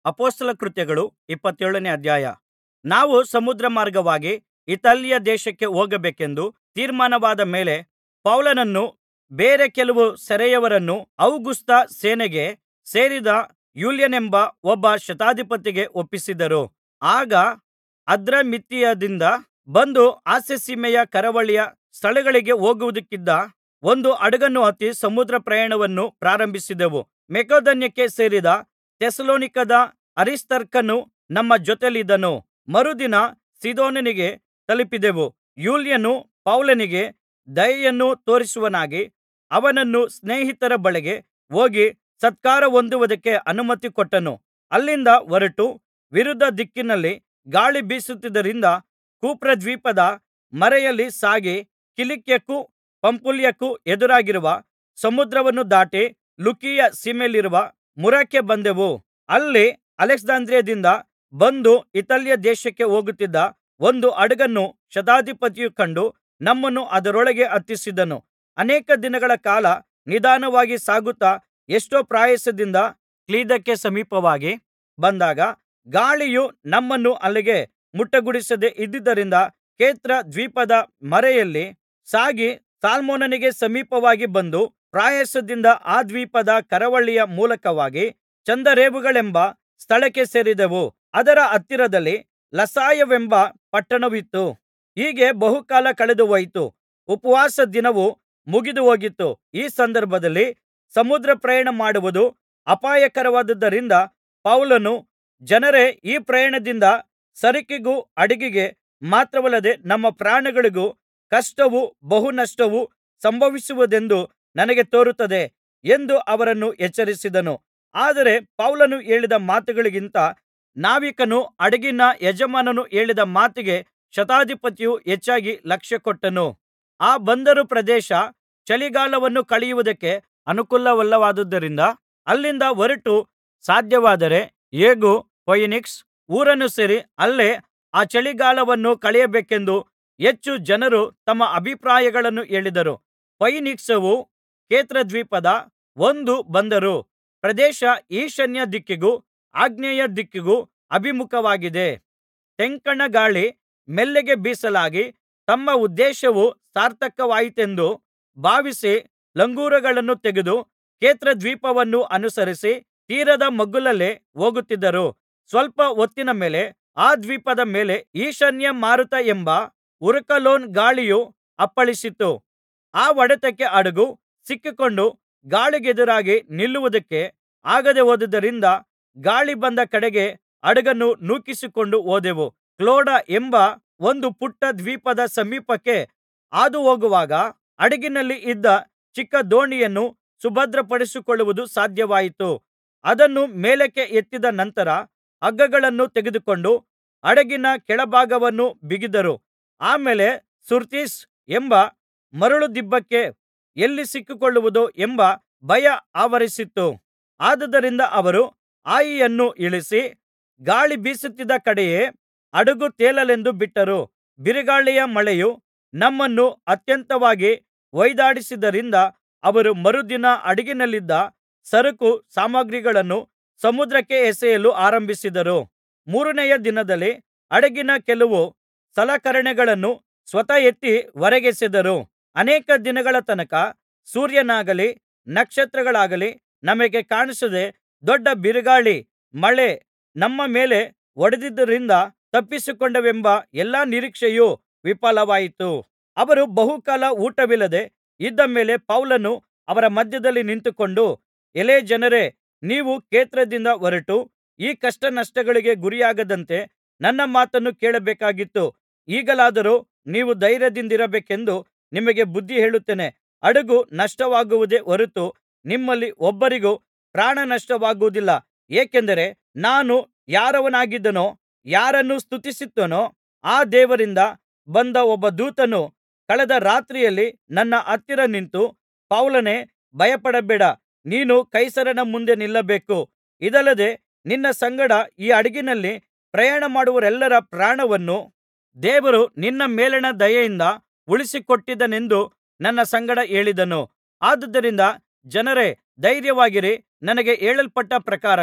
ಅಪೊಸ್ತಲ ಕೃತ್ಯಗಳು ಇಪ್ಪತ್ತೇಳನೇ ಅಧ್ಯಾಯ ನಾವು ಸಮುದ್ರ ಮಾರ್ಗವಾಗಿ ಇತಾಲ್ಯ ದೇಶಕ್ಕೆ ಹೋಗಬೇಕೆಂದು ತೀರ್ಮಾನವಾದ ಮೇಲೆ ಪೌಲನನ್ನೂ ಬೇರೆ ಕೆಲವು ಸೆರೆಯವರನ್ನೂ ಔಗುಸ್ತ ಸೇನೆಗೆ ಸೇರಿದ ಯೂಲ್ಯನೆಂಬ ಒಬ್ಬ ಶತಾಧಿಪತಿಗೆ ಒಪ್ಪಿಸಿದರು ಆಗ ಅದ್ರಮಿತ್ತಿಯದಿಂದ ಬಂದು ಆಸ್ಯಸೀಮೆಯ ಕರಾವಳಿಯ ಸ್ಥಳಗಳಿಗೆ ಹೋಗುವುದಕ್ಕಿದ್ದ ಒಂದು ಹಡಗನ್ನು ಹತ್ತಿ ಸಮುದ್ರ ಪ್ರಯಾಣವನ್ನು ಪ್ರಾರಂಭಿಸಿದೆವು ಮಕೆದೋನ್ಯಕ್ಕೆ ಸೇರಿದ ಥೆಸಲೋನಿಕದ ಅರಿಸ್ತಾರ್ಕನು ನಮ್ಮ ಜೊತೆಯಲ್ಲಿದ್ದನು ಮರುದಿನ ಸೀದೋನಿಗೆ ತಲುಪಿದೆವು ಯೂಲ್ಯನು ಪೌಲನಿಗೆ ದಯೆಯನ್ನು ತೋರಿಸುವವನಾಗಿ ಅವನನ್ನು ಸ್ನೇಹಿತರ ಬಳಿಗೆ ಹೋಗಿ ಸತ್ಕಾರ ಹೊಂದುವುದಕ್ಕೆ ಅನುಮತಿ ಕೊಟ್ಟನು ಅಲ್ಲಿಂದ ಹೊರಟು ವಿರುದ್ಧ ದಿಕ್ಕಿನಲ್ಲಿ ಗಾಳಿ ಬೀಸುತ್ತಿದ್ದುದರಿಂದ ಕುಪ್ರದ್ವೀಪದ ಮರೆಯಲ್ಲಿ ಸಾಗಿ ಕಿಲಿಕ್ಯಕ್ಕೂ ಪಂಫುಲ್ಯಕ್ಕೂ ಎದುರಾಗಿರುವ ಸಮುದ್ರವನ್ನು ದಾಟಿ ಲುಕೀಯ ಸೀಮೆಯಲ್ಲಿರುವ ಮುರಕ್ಕೆ ಬಂದೆವು ಅಲ್ಲಿ ಅಲೆಕ್ಸಾಂದ್ರಿಯದಿಂದ ಬಂದು ಇತಾಲ್ಯ ದೇಶಕ್ಕೆ ಹೋಗುತ್ತಿದ್ದ ಒಂದು ಹಡಗನ್ನು ಶತಾಧಿಪತಿಯು ಕಂಡು ನಮ್ಮನ್ನು ಅದರೊಳಗೆ ಹತ್ತಿಸಿದನು ಅನೇಕ ದಿನಗಳ ಕಾಲ ನಿಧಾನವಾಗಿ ಸಾಗುತ್ತಾ ಎಷ್ಟೋ ಪ್ರಯಾಸದಿಂದ ಕ್ಲೀದಕ್ಕೆ ಸಮೀಪವಾಗಿ ಬಂದಾಗ ಗಾಳಿಯು ನಮ್ಮನ್ನು ಅಲ್ಲಿಗೆ ಮುಟ್ಟಗೊಡಿಸದೆ ಇದ್ದುದರಿಂದ ಕ್ರೇತ ದ್ವೀಪದ ಮರೆಯಲ್ಲಿ ಸಾಗಿ ಸಾಲ್ಮೋನನಿಗೆ ಸಮೀಪವಾಗಿ ಬಂದು ಪ್ರಯಾಸದಿಂದ ಆ ದ್ವೀಪದ ಕರಾವಳಿಯ ಮೂಲಕವಾಗಿ ಚಂದರೇವುಗಳೆಂಬ ಸ್ಥಳಕ್ಕೆ ಸೇರಿದೆವು ಅದರ ಹತ್ತಿರದಲ್ಲಿ ಲಸಾಯವೆಂಬ ಪಟ್ಟಣವಿತ್ತು ಹೀಗೆ ಬಹುಕಾಲ ಕಳೆದುಹೋಯಿತು ಉಪವಾಸ ದಿನವು ಮುಗಿದುಹೋಗಿತ್ತು ಈ ಸಂದರ್ಭದಲ್ಲಿ ಸಮುದ್ರ ಪ್ರಯಾಣ ಮಾಡುವುದು ಅಪಾಯಕರವಾದುದರಿಂದ ಪೌಲನು ಜನರೇ ಈ ಪ್ರಯಾಣದಿಂದ ಸರಕಿಗೂ ಹಡಗಿಗೆ ಮಾತ್ರವಲ್ಲದೆ ನಮ್ಮ ಪ್ರಾಣಗಳಿಗೂ ಕಷ್ಟವೂ ಬಹು ನಷ್ಟವೂ ಸಂಭವಿಸುವುದೆಂದು ನನಗೆ ತೋರುತ್ತದೆ ಎಂದು ಅವರನ್ನು ಎಚ್ಚರಿಸಿದನು ಆದರೆ ಪೌಲನು ಹೇಳಿದ ಮಾತುಗಳಿಗಿಂತ ನಾವಿಕನೂ ಹಡಗಿನ ಯಜಮಾನನು ಹೇಳಿದ ಮಾತಿಗೆ ಶತಾಧಿಪತಿಯು ಹೆಚ್ಚಾಗಿ ಲಕ್ಷ್ಯಕೊಟ್ಟನು ಆ ಬಂದರು ಪ್ರದೇಶ ಚಳಿಗಾಲವನ್ನು ಕಳೆಯುವುದಕ್ಕೆ ಅನುಕೂಲವಲ್ಲವಾದುದರಿಂದ ಅಲ್ಲಿಂದ ಹೊರಟು ಸಾಧ್ಯವಾದರೆ ಹೇಗೂ ಫೋಯಿನಿಕ್ಸ್ ಊರನ್ನು ಸೇರಿ ಅಲ್ಲೇ ಆ ಚಳಿಗಾಲವನ್ನು ಕಳೆಯಬೇಕೆಂದು ಹೆಚ್ಚು ಜನರು ತಮ್ಮ ಅಭಿಪ್ರಾಯಗಳನ್ನು ಹೇಳಿದರು ಫೋಯಿನಿಕ್ಸವು ಕ್ರೇತದ್ವೀಪದ ಒಂದು ಬಂದರು ಪ್ರದೇಶ ಈಶಾನ್ಯ ದಿಕ್ಕಿಗೂ ಆಗ್ನೇಯ ದಿಕ್ಕಿಗೂ ಅಭಿಮುಖವಾಗಿದೆ ತೆಂಕಣ ಗಾಳಿ ಮೆಲ್ಲಗೆ ಬೀಸಲಾಗಿ ತಮ್ಮ ಉದ್ದೇಶವು ಸಾರ್ಥಕವಾಯಿತೆಂದು ಭಾವಿಸಿ ಲಂಗರುಗಳನ್ನು ತೆಗೆದು ಕ್ರೇತದ್ವೀಪವನ್ನು ಅನುಸರಿಸಿ ತೀರದ ಮಗ್ಗುಲಲ್ಲೇ ಹೋಗುತ್ತಿದ್ದರು ಸ್ವಲ್ಪ ಹೊತ್ತಿನ ಮೇಲೆ ಆ ದ್ವೀಪದ ಮೇಲೆ ಈಶಾನ್ಯ ಮಾರುತ ಎಂಬ ಉರಕಲೋನ್ ಗಾಳಿಯು ಅಪ್ಪಳಿಸಿತು ಆ ಹೊಡೆತಕ್ಕೆ ಹಡಗು ಸಿಕ್ಕಿಕೊಂಡು ಗಾಳಿಗೆದುರಾಗಿ ನಿಲ್ಲುವುದಕ್ಕೆ ಆಗದೆ ಹೋದುದರಿಂದ ಗಾಳಿ ಬಂದ ಕಡೆಗೆ ಹಡಗನ್ನು ನೂಕಿಸಿಕೊಂಡು ಹೋದೆವು ಕ್ಲೌಡ ಎಂಬ ಒಂದು ಪುಟ್ಟ ದ್ವೀಪದ ಸಮೀಪಕ್ಕೆ ಹಾದುಹೋಗುವಾಗ ಹಡಗಿನಲ್ಲಿ ಇದ್ದ ಚಿಕ್ಕ ದೋಣಿಯನ್ನು ಸುಭದ್ರಪಡಿಸಿಕೊಳ್ಳುವುದು ಸಾಧ್ಯವಾಯಿತು ಅದನ್ನು ಮೇಲಕ್ಕೆ ಎತ್ತಿದ ನಂತರ ಹಗ್ಗಗಳನ್ನು ತೆಗೆದುಕೊಂಡು ಹಡಗಿನ ಕೆಳಭಾಗವನ್ನು ಬಿಗಿದರು ಆ ಮೇಲೆ ಸುರ್ತಿಸ್ ಎಂಬ ಮರಳುದಿಬ್ಬಕ್ಕೆ ಎಲ್ಲಿ ಸಿಕ್ಕಿಕೊಳ್ಳುವುದೋ ಎಂಬ ಭಯ ಆವರಿಸಿತು ಆದುದರಿಂದ ಅವರು ಹಾಯಿಯನ್ನು ಇಳಿಸಿ ಗಾಳಿ ಬೀಸುತ್ತಿದ್ದ ಕಡೆಯೇ ಹಡಗು ತೇಲಲೆಂದು ಬಿಟ್ಟರು ಬಿರುಗಾಳಿಯ ಮಳೆಯು ನಮ್ಮನ್ನು ಅತ್ಯಂತವಾಗಿ ಹೊಯಿದಾಡಿಸಿದ್ದರಿಂದ ಅವರು ಮರುದಿನ ಹಡಗಿನಲ್ಲಿದ್ದ ಸರಕು ಸಾಮಗ್ರಿಗಳನ್ನು ಸಮುದ್ರಕ್ಕೆ ಎಸೆಯಲು ಆರಂಭಿಸಿದರು ಮೂರನೆಯ ದಿನದಲ್ಲಿ ಹಡಗಿನ ಕೆಲವು ಸಲಕರಣೆಗಳನ್ನು ಸ್ವತಃ ಎತ್ತಿ ಹೊರಗೆಸೆದರು ಅನೇಕ ದಿನಗಳ ತನಕ ಸೂರ್ಯನಾಗಲಿ ನಕ್ಷತ್ರಗಳಾಗಲಿ ನಮಗೆ ಕಾಣಿಸದೆ ದೊಡ್ಡ ಬಿರುಗಾಳಿ ಮಳೆ ನಮ್ಮ ಮೇಲೆ ಹೊಡೆದಿದ್ದರಿಂದ ತಪ್ಪಿಸಿಕೊಂಡೇವೆಂಬ ಎಲ್ಲಾ ನಿರೀಕ್ಷೆಯು ವಿಫಲವಾಯಿತು ಅವರು ಬಹುಕಾಲ ಊಟವಿಲ್ಲದೆ ಇದ್ದ ಮೇಲೆ ಪೌಲನು ಅವರ ಮಧ್ಯದಲ್ಲಿ ನಿಂತುಕೊಂಡು ಎಲೈ ಜನರೇ ನೀವು ಕ್ರೇತದಿಂದ ಹೊರಟು ಈ ಕಷ್ಟನಷ್ಟಗಳಿಗೆ ಗುರಿಯಾಗದಂತೆ ನನ್ನ ಮಾತನ್ನು ಕೇಳಬೇಕಾಗಿತ್ತು ಈಗಲಾದರೋ ನೀವು ಧೈರ್ಯದಿಂದಿರಬೇಕೆಂದು ನಿಮಗೆ ಬುದ್ಧಿ ಹೇಳುತ್ತೇನೆ ಹಡಗು ನಷ್ಟವಾಗುವುದೇ ಹೊರತು ನಿಮ್ಮಲ್ಲಿ ಒಬ್ಬರಿಗೂ ಪ್ರಾಣನಷ್ಟವಾಗುವುದಿಲ್ಲ ಏಕೆಂದರೆ ನಾನು ಯಾರವನಾಗಿದ್ದೇನೋ ಯಾರನ್ನು ಸ್ತುತಿಸುತ್ತೇನೋ ಆ ದೇವರಿಂದ ಬಂದ ಒಬ್ಬ ದೂತನು ಕಳೆದ ರಾತ್ರಿಯಲ್ಲಿ ನನ್ನ ಹತ್ತಿರ ನಿಂತು ಪೌಲನೇ ಭಯಪಡಬೇಡ ನೀನು ಕೈಸರನ ಮುಂದೆ ನಿಲ್ಲಬೇಕು ಇದಲ್ಲದೆ ನಿನ್ನ ಸಂಗಡ ಈ ಹಡಗಿನಲ್ಲಿ ಪ್ರಯಾಣಮಾಡುವವರೆಲ್ಲರ ಪ್ರಾಣವನ್ನು ದೇವರು ನಿನ್ನ ಮೇಲಣ ದಯೆಯಿಂದ ಉಳಿಸಿಕೊಟ್ಟಿದ್ದಾನೆಂದು ನನ್ನ ಸಂಗಡ ಹೇಳಿದನು ಆದುದರಿಂದ ಜನರೇ ಧೈರ್ಯವಾಗಿರಿ ನನಗೆ ಹೇಳಲ್ಪಟ್ಟ ಪ್ರಕಾರವೇ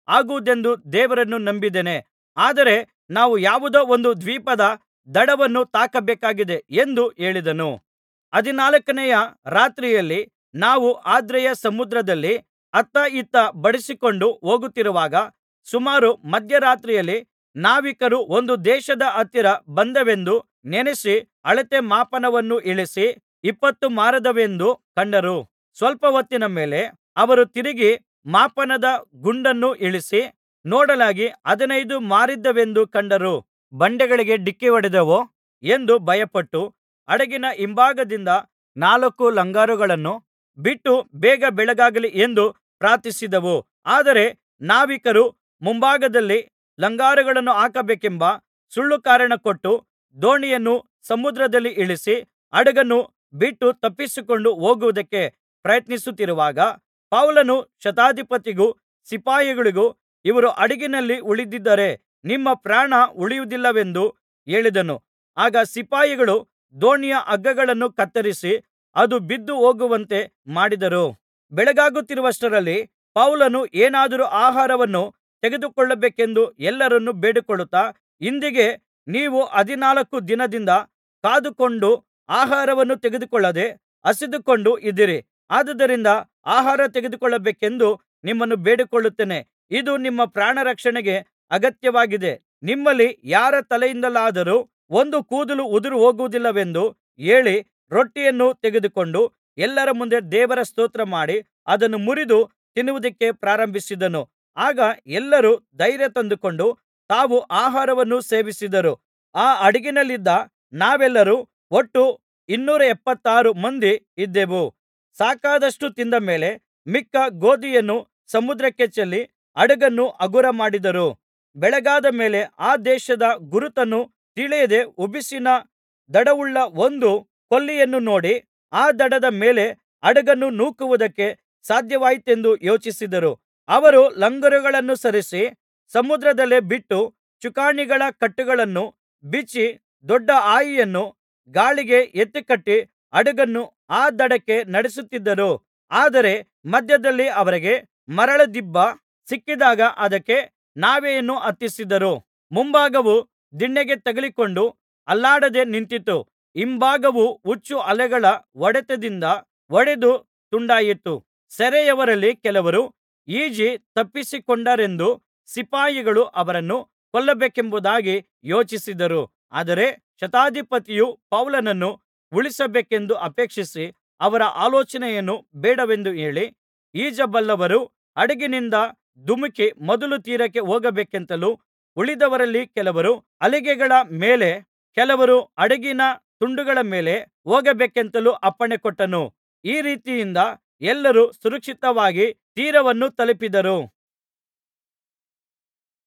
ಆಗುವುದೆಂದು ದೇವರನ್ನು ನಂಬಿದ್ದೇನೆ ಆದರೆ ನಾವು ಯಾವುದೋ ಒಂದು ದ್ವೀಪದ ದಡವನ್ನು ತಾಕಬೇಕಾಗಿದೆ ಎಂದು ಹೇಳಿದನು ಹದಿನಾಲ್ಕನೆಯ ರಾತ್ರಿಯಲ್ಲಿ ನಾವು ಆದ್ರಿಯ ಸಮುದ್ರದಲ್ಲಿ ಅತ್ತ ಇತ್ತ ಬಡಿಸಿಕೊಂಡು ಹೋಗುತ್ತಿರುವಾಗ ಸುಮಾರು ಮಧ್ಯರಾತ್ರಿಯಲ್ಲಿ ನಾವಿಕರು ಒಂದು ದೇಶದ ಹತ್ತಿರ ಬಂದೆವೆಂದು ನೆನಸಿ ಅಳತೆ ಮಾಪನವನ್ನು ಇಳಿಸಿ ಇಪ್ಪತ್ತು ಮಾರದವೆಂದು ಕಂಡರು ಸ್ವಲ್ಪ ಹೊತ್ತಿನ ಮೇಲೆ ಅವರು ತಿರುಗಿ ಮಾಪನದ ಗುಂಡನ್ನು ಇಳಿಸಿ ನೋಡಲಾಗಿ ಹದಿನೈದು ಮಾರಿದ್ದವೆಂದು ಕಂಡರು ಬಂಡೆಗಳಿಗೆ ಡಿಕ್ಕಿ ಹೊಡೆದೆವೋ ಎಂದು ಭಯಪಟ್ಟು ಹಡಗಿನ ಹಿಂಭಾಗದಿಂದ ನಾಲ್ಕು ಲಂಗರುಗಳನ್ನು ಬಿಟ್ಟು ಬೇಗ ಬೆಳಗಾಗಲಿ ಎಂದು ಪ್ರಾರ್ಥಿಸಿದೆವು ಆದರೆ ನಾವಿಕರು ಮುಂಭಾಗದಲ್ಲಿ ಲಂಗರುಗಳನ್ನು ಹಾಕಬೇಕೆಂಬ ಸುಳ್ಳು ಕಾರಣ ಕೊಟ್ಟು ದೋಣಿಯನ್ನು ಸಮುದ್ರದಲ್ಲಿ ಇಳಿಸಿ ಹಡಗನ್ನು ಬಿಟ್ಟು ತಪ್ಪಿಸಿಕೊಂಡು ಹೋಗುವುದಕ್ಕೆ ಪ್ರಯತ್ನಿಸುತ್ತಿರುವಾಗ ಪೌಲನು ಶತಾಧಿಪತಿಗೂ ಸಿಪಾಯಿಗಳಿಗೂ ಇವರು ಹಡಗಿನಲ್ಲಿ ಉಳಿದಿದ್ದರೆ ನಿಮ್ಮ ಪ್ರಾಣ ಉಳಿಯುವುದಿಲ್ಲವೆಂದು ಹೇಳಿದನು ಆಗ ಸಿಪಾಯಿಗಳು ದೋಣಿಯ ಹಗ್ಗಗಳನ್ನು ಕತ್ತರಿಸಿ ಅದು ಬಿದ್ದು ಹೋಗುವಂತೆ ಮಾಡಿದರು ಬೆಳಗಾಗುತ್ತಿರುವಷ್ಟರಲ್ಲಿ ಪೌಲನು ಏನಾದರೂ ಆಹಾರವನ್ನು ತೆಗೆದುಕೊಳ್ಳಬೇಕೆಂದು ಎಲ್ಲರನ್ನೂ ಬೇಡಿಕೊಳ್ಳುತ್ತಾ ಇಂದಿಗೆ ನೀವು ಹದಿನಾಲ್ಕು ದಿನದಿಂದ ಕಾದುಕೊಂಡು ಆಹಾರವನ್ನು ತೆಗೆದುಕೊಳ್ಳದೆ ಹಸಿದುಕೊಂಡು ಇದ್ದೀರಿ ಆದುದರಿಂದ ಆಹಾರ ತೆಗೆದುಕೊಳ್ಳಬೇಕೆಂದು ನಿಮ್ಮನ್ನು ಬೇಡಿಕೊಳ್ಳುತ್ತೇನೆ ಇದು ನಿಮ್ಮ ಪ್ರಾಣರಕ್ಷಣೆಗೆ ಅಗತ್ಯವಾಗಿದೆ ನಿಮ್ಮಲ್ಲಿ ಯಾರ ತಲೆಯಿಂದಲಾದರೂ ಒಂದು ಕೂದಲು ಉದುರಿ ಹೋಗುವುದಿಲ್ಲವೆಂದು ಹೇಳಿ ರೊಟ್ಟಿಯನ್ನು ತೆಗೆದುಕೊಂಡು ಎಲ್ಲರ ಮುಂದೆ ದೇವರ ಸ್ತೋತ್ರ ಮಾಡಿ ಅದನ್ನು ಮುರಿದು ತಿನ್ನುವುದಕ್ಕೆ ಪ್ರಾರಂಭಿಸಿದನು ಆಗ ಎಲ್ಲರೂ ಧೈರ್ಯ ತಂದುಕೊಂಡು ತಾವು ಆಹಾರವನ್ನು ಸೇವಿಸಿದರು ಆ ಹಡಗಿನಲ್ಲಿದ್ದ ನಾವೆಲ್ಲರೂ ಒಟ್ಟು ಇನ್ನೂರ ಎಪ್ಪತ್ತಾರು ಮಂದಿ ಇದ್ದೆವು ಸಾಕಾದಷ್ಟು ತಿಂದ ಮೇಲೆ ಮಿಕ್ಕ ಗೋದಿಯನ್ನು ಸಮುದ್ರಕ್ಕೆ ಚೆಲ್ಲಿ ಹಡಗನ್ನು ಹಗುರ ಮಾಡಿದರು ಬೆಳಗಾದ ಮೇಲೆ ಆ ದೇಶದ ಗುರುತನ್ನು ತಿಳಿಯದೆ ಉಬ್ಬಿಸಿನ ದಡವುಳ್ಳ ಒಂದು ಕೊಲ್ಲಿಯನ್ನು ನೋಡಿ ಆ ದಡದ ಮೇಲೆ ಹಡಗನ್ನು ನೂಕುವುದಕ್ಕೆ ಸಾಧ್ಯವಾದೀತೆಂದು ಯೋಚಿಸಿದರು ಅವರು ಲಂಗರುಗಳನ್ನು ಸರಿಸಿ ಸಮುದ್ರದಲ್ಲೇ ಬಿಟ್ಟು ಚುಕ್ಕಾಣಿಗಳ ಕಟ್ಟುಗಳನ್ನು ಬಿಚ್ಚಿ ದೊಡ್ಡ ಹಾಯಿಯನ್ನು ಗಾಳಿಗೆ ಎತ್ತಿಕಟ್ಟಿ ಹಡಗನ್ನು ಆ ದಡಕ್ಕೆ ನಡೆಸುತ್ತಿದ್ದರು ಆದರೆ ಮಧ್ಯದಲ್ಲಿ ಅವರಿಗೆ ಮರಳದಿಬ್ಬ ಸಿಕ್ಕಿದಾಗ ಅದಕ್ಕೆ ನಾವೆಯನ್ನು ಹತ್ತಿಸಿದರು ಮುಂಭಾಗವು ದಿಣ್ಣೆಗೆ ತಗುಲಿಕೊಂಡು ಅಲ್ಲಾಡದೆ ನಿಂತಿತು ಹಿಂಭಾಗವು ಹುಚ್ಚು ಅಲೆಗಳ ಹೊಡೆತದಿಂದ ಒಡೆದು ತುಂಡಾಯಿತು ಸೆರೆಯವರಲ್ಲಿ ಕೆಲವರು ಈಜಿ ತಪ್ಪಿಸಿಕೊಂಡರೆಂದು ಸಿಪಾಯಿಗಳು ಅವರನ್ನು ಕೊಲ್ಲಬೇಕೆಂಬುದಾಗಿ ಯೋಚಿಸಿದರು ಆದರೆ ಶತಾಧಿಪತಿಯು ಪೌಲನನ್ನು ಉಳಿಸಬೇಕೆಂದು ಅಪೇಕ್ಷಿಸಿ ಅವರ ಆಲೋಚನೆಯನ್ನು ಬೇಡವೆಂದು ಹೇಳಿ ಈಜಬಲ್ಲವರು ಹಡಗಿನಿಂದ ಧುಮುಕಿ ಮೊದಲು ತೀರಕ್ಕೆ ಹೋಗಬೇಕೆಂತಲೂ ಉಳಿದವರಲ್ಲಿ ಕೆಲವರು ಹಲಿಗೆಗಳ ಮೇಲೆ ಕೆಲವರು ಹಡಗಿನ ತುಂಡುಗಳ ಮೇಲೆ ಹೋಗಬೇಕೆಂತಲೂ ಅಪ್ಪಣೆಕೊಟ್ಟನು ಈ ರೀತಿಯಿಂದ ಎಲ್ಲರೂ ಸುರಕ್ಷಿತವಾಗಿ ತೀರವನ್ನು ತಲುಪಿದರು